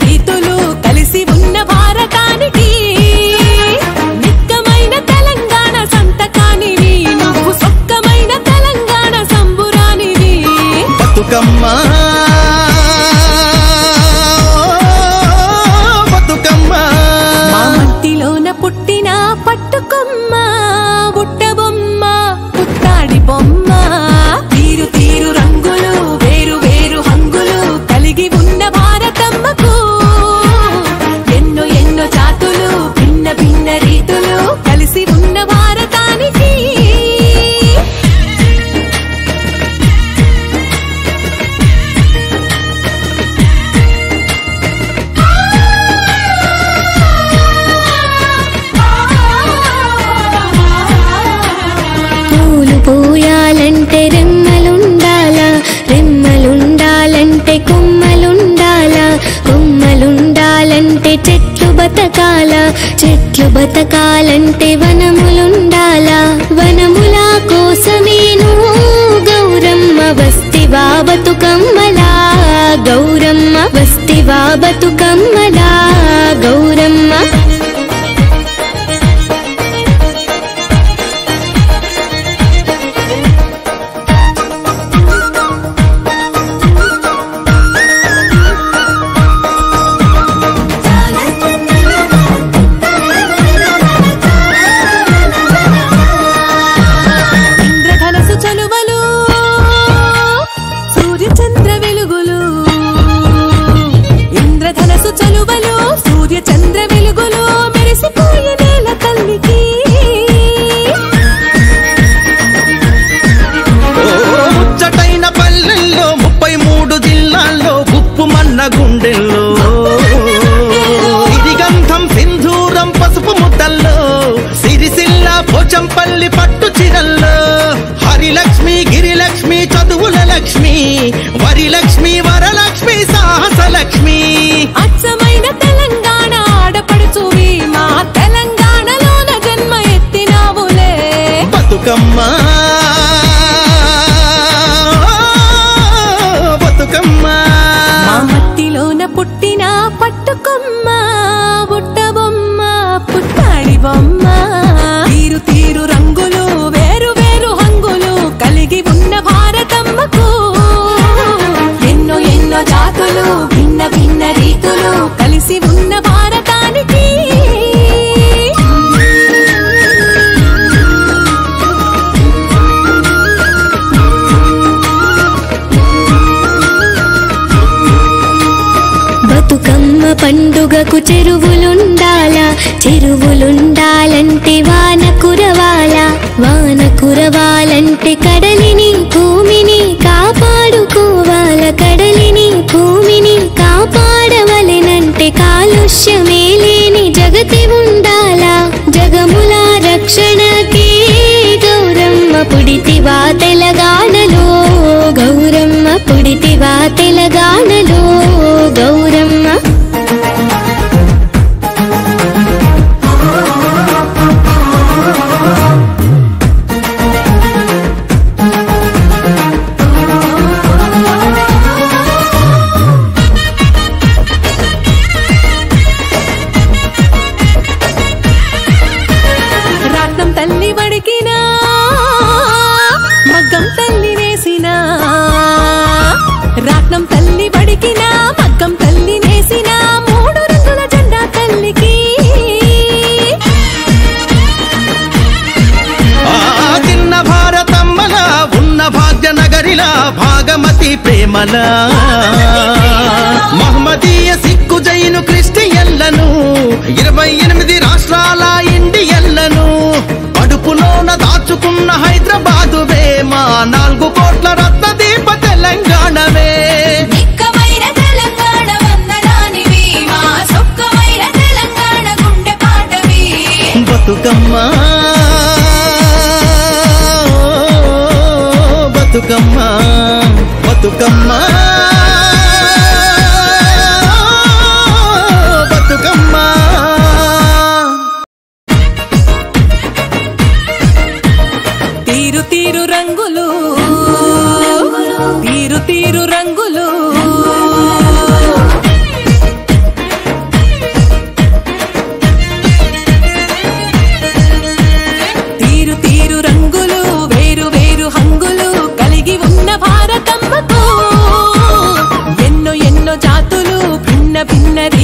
రీతులు కలిసి ఉన్న భారతానికి నిక్కమైన తెలంగాణ సంతకానివి నువ్వు సొక్కమైన తెలంగాణ సంబురానివి బతుకమ్మ బతుకమ్మ మా మట్టిలోన పుట్టిన పట్టుకొమ్మ బుట్టబొమ్మ పుత్తాడి బొమ్మ తీరు తీరు రంగులు వేరు వేరు హంగులు కలిగి ఉన్న భారతమ్మకు ఎన్నో ఎన్నో జాతులు భిన్న భిన్న రీతులు కలిసి ఉన్న భారతానికి పూలు పూయాలంటే రెమ్మలుండాలా రెమ్మలుండాలంటే కొమ్మలుండాలా కొమ్మలుండాలంటే చెట్లు బతకాల చెట్లు బతకాలంటే వనములుండాలా వనముల కోసమేను గౌరమ్మ వస్తివా బతుకమ్మలా గౌరమ్మ వస్తివా బతుకమ్మలా గౌరమ్మ ఇంద్రధనసు చలువలు సూర్య చంద్ర వెలుగులు ఇంద్రధనసు చలువలు సూర్య చంద్ర వెలుగులు మెరిసిపోయే నేల తల్లికి ఓ ముచ్చటైన పల్లెల్లో ముప్పై మూడు జిల్లాల్లో గుప్పు మన్న గుండెల్లో సిరిగంధం సింధూరం పసుపు ముద్దల్లో సిరిసిల్ల పోచంపల్లి పట్టు చిరల్లో హరిలక్ష్మి గిరిలక్ష్మి చదువుల లక్ష్మి వరిలక్ష్మి వరలక్ష్మి సాహస లక్ష్మి అచ్చమైన తెలంగాణ ఆడపడుచువి మా తెలంగాణలోన జన్మ ఎత్తినావులే బతుకమ్మ బతుకమ్మ మా మట్టిలోన పుట్టిన పట్టుకొమ్మ బుట్టబొమ్మ పుట్టాడి బొమ్మ తీరు తీరు రంగులు వేరు వేరు హంగులు కలిగి ఉన్న భారతమ్మకు ఎన్నో ఎన్నో జాతులు భిన్న భిన్న రీతులు కలిసి ఉన్న భారతానికి బతుకమ్మ పండుగకు చెరువులుండాలా చెరువులుండాలంటే వాన కురవాలా వాన కురవాలంటే కడలిని భూమిని కాపాడుకోవాల కడలిని భూమిని కాపాడవలెనంటే కాలుష్యమే లేని జగతి ఉండాలా జగముల రక్షణకే గౌరమ్మ పుడితివా తెలంగాణలో గౌరమ్మ పుడితివా తెలంగాణలో గౌరమ్మ రాట్నం తల్లి వడికినా మగ్గం తల్లి వేసినా రాట్నం తల్లి వడికినా మగ్గం తల్లి నేసినా మూడు రంగుల జెండా తల్లికి ఆ చిన్న భారతమ్మల ఉన్న భాగ్యనగరిలా భాగమతి ప్రేమలా మహమ్మదీయ సిక్కు జైను క్రిస్టియన్లను ఇరవై ఎనిమిది రాష్ట్రాల ఇండియన్లను కడుపులోన దాచుకున్న హైదరాబాదువే మా నాలుగు కోట్ల రత్న దీప తెలంగాణవే నిక్కమైన తెలంగాణ వందనానివి మా సొక్కమైన తెలంగాణ గుండె పాటవి బతుకమ్మ బతుకమ్మ బతుకమ్మ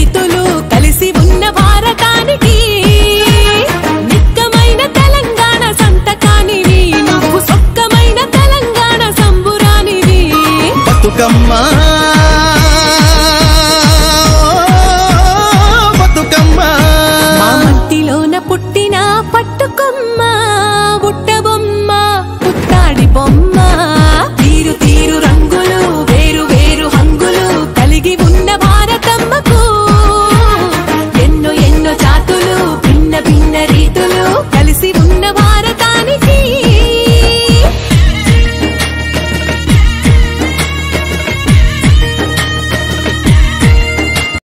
రైతులు కలిసి ఉన్న భారతానికి నిక్కమైన తెలంగాణ సంతకానివి నువ్వు సొక్కమైన తెలంగాణ సంబురానివి బతుకమ్మ